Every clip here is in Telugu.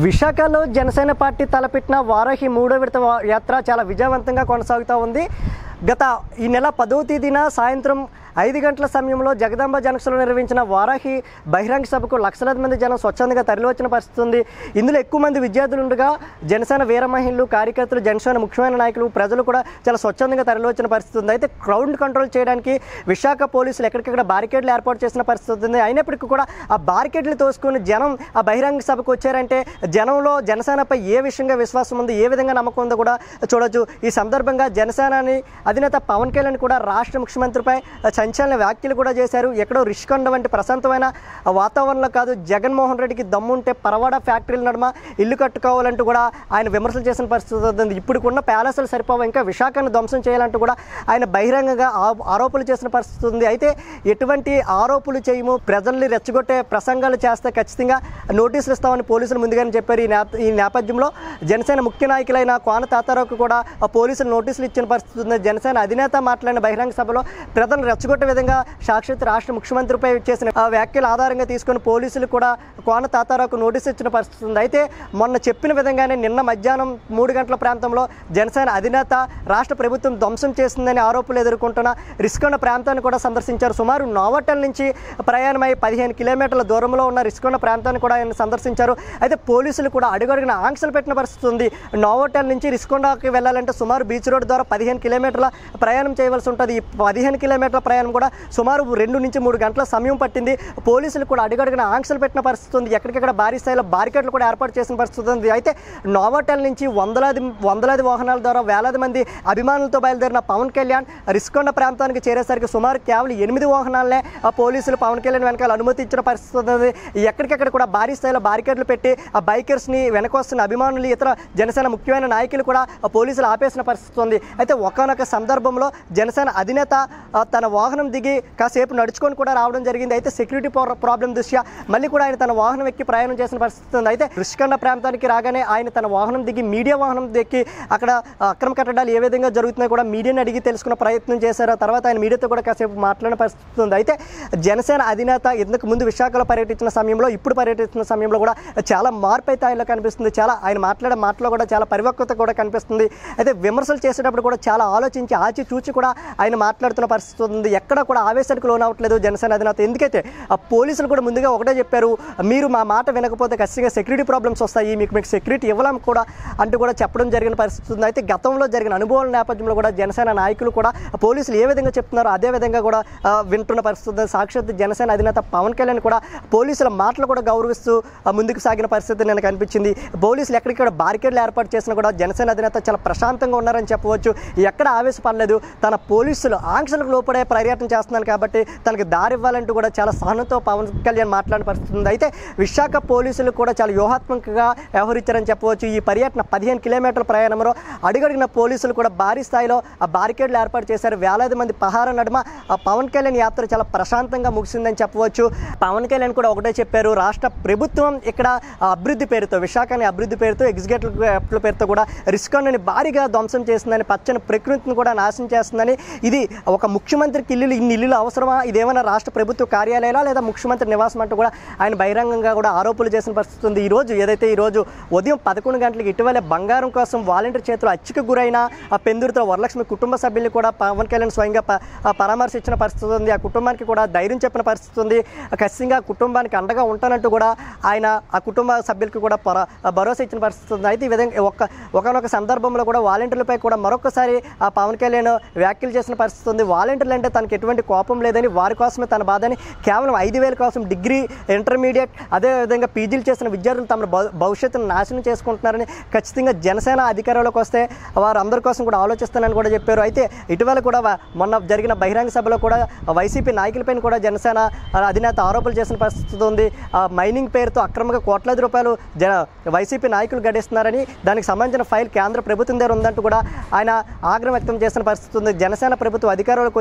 విశాఖలో జనసేన పార్టీ తలపెట్టిన వారాహి మూడో విడత వా- యాత్ర చాలా విజయవంతంగా కొనసాగుతూ ఉంది గత ఈ నెల పదవ తేదీన సాయంత్రం ఐదు గంటల సమయంలో జగదాంబ జంక్షన్లో నిర్వహించిన వారాహి బహిరంగ సభకు లక్షలాది మంది జనం స్వచ్ఛందంగా తరలివచ్చిన పరిస్థితి ఉంది ఇందులో ఎక్కువ మంది విద్యార్థులు ఉండగా జనసేన వీర మహిళలు కార్యకర్తలు జనసేన ముఖ్యమైన నాయకులు ప్రజలు కూడా చాలా స్వచ్ఛందంగా తరలివచ్చిన పరిస్థితి ఉంది అయితే క్రౌడ్ కంట్రోల్ చేయడానికి విశాఖ పోలీసులు ఎక్కడికక్కడ బారికేడ్లు ఏర్పాటు చేసిన పరిస్థితి ఉంది అయినప్పటికీ కూడా ఆ బారికేడ్లు తోసుకొని జనం ఆ బహిరంగ సభకు వచ్చారంటే జనంలో జనసేనపై ఏ విషయంగా విశ్వాసం ఉంది ఏ విధంగా నమ్మకం ఉందో కూడా చూడొచ్చు ఈ సందర్భంగా జనసేనని అధినేత పవన్ కళ్యాణ్ కూడా రాష్ట్ర ముఖ్యమంత్రిపై సంచలన వ్యాఖ్యలు కూడా చేశారు ఎక్కడో రిష్కొండ వంటి ప్రశాంతమైన వాతావరణంలో కాదు జగన్మోహన్ రెడ్డికి దమ్ముంటే పరవాడ ఫ్యాక్టరీల నడుమ ఇల్లు కట్టుకోవాలంటూ కూడా ఆయన విమర్శలు చేసిన పరిస్థితి ఉంది ఇప్పుడుకున్న ప్యాలెస్లు సరిపోవు ఇంకా విశాఖను ధ్వంసం చేయాలంటూ కూడా ఆయన బహిరంగంగా ఆ- ఆరోపణలు చేసిన పరిస్థితి ఉంది అయితే ఎటువంటి ఆరోపణలు చేయము ప్రజల్ని రెచ్చగొట్టే ప్రసంగాలు చేస్తే ఖచ్చితంగా నోటీసులు ఇస్తామని పోలీసులు ముందుగానే చెప్పారు ఈ నేప ఈ నేపథ్యంలో జనసేన ముఖ్య నాయకులైన కోన తాతారావుకు కూడా ఆ పోలీసులు నోటీసులు ఇచ్చిన పరిస్థితి ఉంది జనసేన అధినేత మాట్లాడిన బహిరంగ సభలో ప్రజలను రెచ్చగొట్టే విధంగా సాక్షాత్ రాష్ట్ర ముఖ్యమంత్రిపై చేసిన ఆ వ్యాఖ్యల ఆధారంగా తీసుకొని పోలీసులు కూడా కోన తాతారావుకు నోటీసు ఇచ్చిన పరిస్థితి ఉంది అయితే మొన్న చెప్పిన విధంగానే నిన్న మధ్యాహ్నం మూడు గంటల ప్రాంతంలో జనసేన అధినేత రాష్ట్ర ప్రభుత్వం ధ్వంసం చేసిందని ఆరోపణలు ఎదుర్కొంటున్న రిస్కొండ ప్రాంతాన్ని కూడా సందర్శించారు సుమారు నోవటల్ నుంచి ప్రయాణమై పదిహేను కిలోమీటర్ల దూరంలో ఉన్న రిస్కొండ ప్రాంతాన్ని కూడా ఆయన సందర్శించారు అయితే పోలీసులు కూడా అడుగడుగున ఆంక్షలు పెట్టిన పరిస్థితి ఉంది నోవోటల్ నుంచి రిస్కొండకి వెళ్ళాలంటే సుమారు బీచ్ రోడ్ ద్వారా పదిహేను కిలోమీటర్ల ప్రయాణం చేయవలసి ఉంటుంది ఈ పదిహేను కిలోమీటర్ల ప్రయాణం కూడా సుమారు రెండు నుంచి మూడు గంటల సమయం పట్టింది పోలీసులు కూడా అడుగడుగున ఆంక్షలు పెట్టిన పరిస్థితి ఉంది ఎక్కడికెక్కడ భారీ స్థాయిలో బారికేడ్లు కూడా ఏర్పాటు చేసిన పరిస్థితి ఉంది అయితే నోవోటల్ నుంచి వందలాది వందలాది వాహనాల ద్వారా వేలాది మంది అభిమానులతో బయలుదేరిన పవన్ కళ్యాణ్ రిస్కొండ ప్రాంతానికి చేరేసరికి సుమారు కేవలం ఎనిమిది వాహనాలనే ఆ పోలీసులు పవన్ కళ్యాణ్ వెనకాల అనుమతి ఇచ్చిన పరిస్థితి ఉంది ఎక్కడికెక్కడ కూడా భారీ స్థాయిలో బారికేడ్లు పెట్టి ఆ బైకర్స్ని వెనక వస్తున్న అభిమానులు ఇతర జనసేన ముఖ్యమైన నాయకులు కూడా ఆ పోలీసులు ఆపేసిన పరిస్థితి ఉంది అయితే ఒకనొక సందర్భంలో జనసేన అధినేత ఆ, తన వాహనం దిగి కాసేపు నడుచుకొని కూడా రావడం జరిగింది అయితే సెక్యూరిటీ ప్రాబ్లం దృష్ట్యా మళ్ళీ కూడా ఆయన తన వాహనం ఎక్కి ప్రయాణం చేసిన పరిస్థితి ఉంది అయితే రుషికొండ ప్రాంతానికి రాగానే ఆయన తన వాహనం దిగి మీడియా వాహనం దిక్కి అక్కడ ఆ, అక్రమ కట్టడాలు ఏ విధంగా జరుగుతున్నాయో కూడా మీడియాని అడిగి తెలుసుకున్న ప్రయత్నం చేశారు ఆ తర్వాత ఆయన మీడియాతో కూడా కాసేపు మాట్లాడిన పరిస్థితి ఉంది అయితే జనసేన అధినేత ఇంతకు ముందు విశాఖలో పర్యటించిన సమయంలో ఇప్పుడు పర్యటిస్తున్న సమయంలో కూడా చాలా మార్పు అయితే ఆయనలో కనిపిస్తుంది చాలా ఆయన మాట్లాడే మాటలో కూడా చాలా పరిపక్వత కూడా కనిపిస్తుంది అయితే విమర్శలు చేసేటప్పుడు కూడా చాలా ఆలోచించి ఆచి చూచి కూడా ఆయన మాట్లాడుతున్న పరిస్థితి ఉంది ఎక్కడ కూడా ఆవేశానికి లోనవట్లేదు జనసేన అధినేత ఎందుకైతే ఆ పోలీసులు కూడా ముందుగా ఒకటే చెప్పారు మీరు మా మాట వినకపోతే ఖచ్చితంగా సెక్యూరిటీ ప్రాబ్లమ్స్ వస్తాయి మీకు మీకు సెక్యూరిటీ ఇవ్వలేం కూడా అంటూ కూడా చెప్పడం జరిగిన పరిస్థితి ఉంది అయితే గతంలో జరిగిన అనుభవాల నేపథ్యంలో కూడా జనసేన నాయకులు కూడా పోలీసులు ఏ విధంగా చెప్తున్నారో అదే విధంగా కూడా ఆ, వింటున్న పరిస్థితి ఉంది సాక్షాత్ జనసేన అధినేత పవన్ కళ్యాణ్ కూడా పోలీసుల మాటలు కూడా గౌరవిస్తూ ఆ, ముందుకు సాగిన పరిస్థితి నేను కనిపించింది పోలీసులు ఎక్కడిక్కడ బారికేడ్లు ఏర్పాటు చేసినా కూడా జనసేన అధినేత చాలా ప్రశాంతంగా ఉన్నారని చెప్పవచ్చు ఎక్కడ ఆవేశపడలేదు తన పోలీసులు ఆంక్షలకు లోపడే పర్యటన చేస్తున్నారు కాబట్టి తనకి దారి ఇవ్వాలంటూ కూడా చాలా సహనంతో పవన్ కళ్యాణ్ మాట్లాడిన పరిస్థితి ఉంది అయితే విశాఖ పోలీసులు కూడా చాలా వ్యూహాత్మకంగా వ్యవహరించారని చెప్పవచ్చు ఈ పర్యటన పదిహేను కిలోమీటర్ల ప్రయాణంలో అడుగడిగిన పోలీసులు కూడా భారీ స్థాయిలో ఆ బారికేడ్లు ఏర్పాటు చేశారు వేలాది మంది పహార నడుమ ఆ పవన్ కళ్యాణ్ యాత్ర చాలా ప్రశాంతంగా ముగిసిందని చెప్పవచ్చు పవన్ కళ్యాణ్ కూడా ఒకటే చెప్పారు రాష్ట్ర ప్రభుత్వం ఇక్కడ ఆ అభివృద్ధి పేరుతో విశాఖని అభివృద్ధి పేరుతో ఎగ్జిక్యూటివ్ పేరుతో కూడా రిస్కాన్ని భారీగా ధ్వంసం చేస్తుందని పచ్చని ప్రకృతిని కూడా నాశనం చేస్తుందని ఇది ఒక ముఖ్యమంత్రికి ఇల్లులు ఇన్ని ఇల్లులు అవసరమా ఇదేమైనా రాష్ట్ర ప్రభుత్వ కార్యాలయాలా లేదా ముఖ్యమంత్రి నివాసం అంటూ కూడా ఆయన బహిరంగంగా కూడా ఆరోపణలు చేసిన పరిస్థితి ఉంది ఈ రోజు ఏదైతే ఈ రోజు ఉదయం పదకొండు గంటలకు ఇటీవల బంగారం కోసం వాలంటీర్ చేతిలో అచ్చిక గురైన ఆ పెందురుతో వరలక్ష్మి కుటుంబ సభ్యుల్ని కూడా పవన్ కళ్యాణ్ స్వయంగా ప- ఆ పరామర్శించిన పరిస్థితి ఉంది ఆ కుటుంబానికి కూడా ధైర్యం చెప్పిన పరిస్థితి ఉంది ఖచ్చితంగా ఆ కుటుంబానికి అండగా ఉంటానంటూ కూడా ఆయన ఆ కుటుంబ సభ్యులకి కూడా పర ఆ భరోసా ఇచ్చిన పరిస్థితి ఉంది అయితే ఈ విధంగా ఒక ఒకనొక సందర్భంలో కూడా వాలంటీర్లపై కూడా మరొకసారి ఆ పవన్ కళ్యాణ్ వ్యాఖ్యలు చేసిన పరిస్థితి ఉంది వాలంటీర్లు అంటే తనకి ఎటువంటి కోపం లేదని వారి కోసమే తన బాధని కేవలం ఐదు వేల కోసం డిగ్రీ ఇంటర్మీడియట్ అదేవిధంగా పీజీలు చేసిన విద్యార్థులు తమ భవ- భవిష్యత్తును నాశనం చేసుకుంటున్నారని ఖచ్చితంగా జనసేన అధికారంలోకి వస్తే వారు అందరి కోసం కూడా ఆలోచిస్తానని కూడా చెప్పారు అయితే ఇటీవల కూడా వ- మొన్న జరిగిన బహిరంగ సభలో కూడా వైసీపీ నాయకులపైన కూడా జనసేన అధినేత ఆరోపణలు చేసిన పరిస్థితి ఉంది ఆ మైనింగ్ పేరుతో అక్రమంగా కోట్లాది రూపాయలు జన వైసీపీ నాయకులు గడిస్తున్నారని దానికి సంబంధించిన ఫైల్ కేంద్ర ప్రభుత్వం దగ్గర ఉందంటూ కూడా ఆయన ఆగ్రహం వ్యక్తం చేసిన పరిస్థితి ఉంది జనసేన ప్రభుత్వం అధికారంలోకి వచ్చిన వెంటనే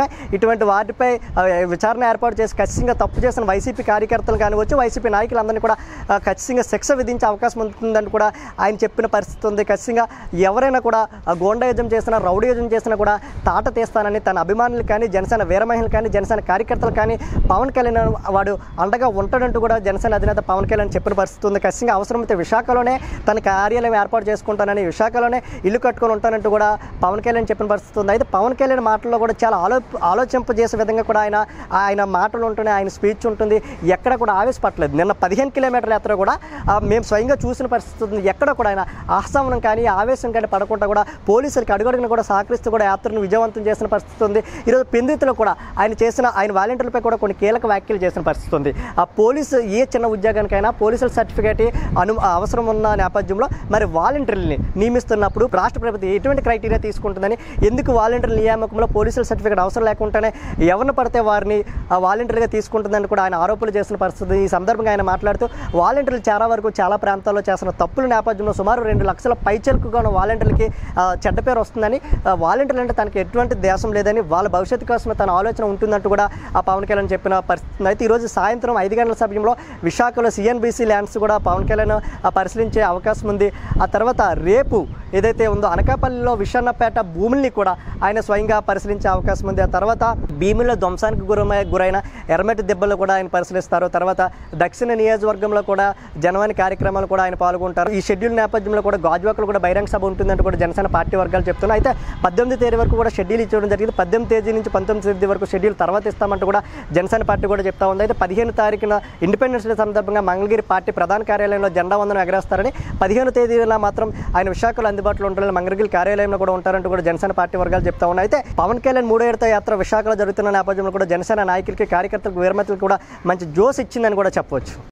ఉన్నాయి ఇటువంటి వాటిపై ఆ, విచారణ ఏర్పాటు చేసి ఖచ్చితంగా తప్పు చేసిన వైసీపీ కార్యకర్తలు కానివచ్చు వైసీపీ నాయకులందరినీ కూడా ఆ, ఖచ్చితంగా శిక్ష విధించే అవకాశం ఉంటుందని కూడా ఆయన చెప్పిన పరిస్థితి ఉంది ఖచ్చితంగా ఎవరైనా కూడా ఆ, గోండాయుజం చేసినా రౌడీయుజం చేసినా కూడా తాట తీస్తానని తన అభిమానులు కానీ జనసేన వీరమహిళలు కానీ జనసేన కార్యకర్తలు కానీ పవన్ కళ్యాణ్ వాడు అండగా ఉంటాడంటూ కూడా జనసేన అధినేత పవన్ కళ్యాణ్ చెప్పిన పరిస్థితి ఉంది ఖచ్చితంగా అవసరమైతే విశాఖలోనే తన కార్యాలయం ఏర్పాటు చేసుకుంటానని విశాఖలోనే ఇల్లు కట్టుకొని ఉంటానంటూ కూడా పవన్ కళ్యాణ్ చెప్పిన పరిస్థితి ఉంది అయితే పవన్ కళ్యాణ్ మాటల్లో కూడా చాలా ఆలో ఆలోచింపజేసే విధంగా కూడా ఆయన ఆయన మాటలు ఉంటున్నాయి ఆయన స్పీచ్ ఉంటుంది ఎక్కడ కూడా ఆవేశపడలేదు నిన్న పదిహేను కిలోమీటర్ల యాత్ర కూడా ఆ, మేము స్వయంగా చూసిన పరిస్థితి ఉంది ఎక్కడ కూడా ఆయన ఆహ్వానం కానీ ఆవేశం కానీ పడకుండా కూడా పోలీసులకు అడుగడుగున కూడా సహకరిస్తూ కూడా యాత్రను విజయవంతం చేసిన పరిస్థితి ఉంది ఈరోజు పెందితులు కూడా ఆయన చేసిన ఆయన వాలంటీర్లపై కూడా కొన్ని కీలక వ్యాఖ్యలు చేసిన పరిస్థితి ఉంది ఆ పోలీసు ఏ చిన్న ఉద్యోగానికైనా పోలీసుల సర్టిఫికేట్ అను అవసరం ఉన్న నేపథ్యంలో మరి వాలంటీర్లని నియమిస్తున్నప్పుడు రాష్ట్ర ప్రభుత్వం ఎటువంటి క్రైటీరియా తీసుకుంటుందని ఎందుకు వాలంటీర్ల నియామకంలో పోలీసుల సర్టిఫికేట్ అవసరం లేకుండానే ఎవరిని పడితే వారిని ఆ వాలంటీర్గా తీసుకుంటుందని కూడా ఆయన ఆరోపణలు చేసిన పరిస్థితి ఈ సందర్భంగా ఆయన మాట్లాడుతూ వాలంటీర్లు చాలా వరకు చాలా ప్రాంతాల్లో చేస్తున్న తప్పుల నేపథ్యంలో సుమారు రెండు లక్షల పైచలుకుగా ఉన్న వాలంటీర్లకి ఆ, చెడ్డ పేరు వస్తుందని ఆ, వాలంటీర్లు అంటే తనకి ఎటువంటి దేశం లేదని వాళ్ళ భవిష్యత్తు కోసమే తన ఆలోచన ఉంటుందంటూ కూడా ఆ పవన్ కళ్యాణ్ చెప్పిన పరిస్థితి ఉంది. అయితే ఈరోజు సాయంత్రం ఐదు గంటల సమయంలో విశాఖలో సిఎన్బిసి ల్యాండ్స్ కూడా పవన్ కళ్యాణ్ ఆ, పరిశీలించే అవకాశం ఉంది ఆ తర్వాత రేపు ఏదైతే ఉందో అనకాపల్లిలో విషన్నపేట భూముల్ని కూడా ఆయన స్వయంగా పరిశీలించే అవకాశం ఉంది ఆ తర్వాత భీముల ధ్వంసానికి గురమై గురైన ఎర్రమెట్టి దెబ్బలు కూడా ఆయన పరిశీలిస్తారు తర్వాత దక్షిణ నియోజకవర్గంలో కూడా జనవాణి కార్యక్రమాలు కూడా ఆయన పాల్గొంటారు ఈ షెడ్యూల్ నేపథ్యంలో కూడా గాజువాకలు కూడా బహిరంగ సభ ఉంటుందంటూ కూడా జనసేన పార్టీ వర్గాలు చెప్తున్నాయి అయితే పద్దెనిమిది తేదీ వరకు కూడా షెడ్యూల్ ఇచ్చడం జరిగింది పద్దెనిమిది తేదీ నుంచి పంతొమ్మిది తేదీ వరకు షెడ్యూల్ తర్వాత ఇస్తామంటూ కూడా జనసేన పార్టీ కూడా చెప్తా ఉంది అయితే పదిహేను తారీఖున ఇండిపెండెన్స్ డే సందర్భంగా మంగళగిరి పార్టీ ప్రధాన కార్యాలయంలో జెండా వందనం ఎగరేస్తారని పదిహేను తేదీన మాత్రం ఆయన విశాఖలో అందుబాటులో ఉంటారని మంగళగిరి కార్యాలయంలో కూడా ఉంటారంటూ కూడా జనసేన పార్టీ వర్గాలు చెప్తా ఉన్నాయి అయితే పవన్ కళ్యాణ్ మూడో ఏడత యాత్ర విశాఖలో జరుగుతున్న నేపథ్యంలో కూడా జనసేన నాయకులకి కార్యకర్తలకు వీరమతులకు కూడా మంచి జోస్ ఇచ్చిందని కూడా చెప్పవచ్చు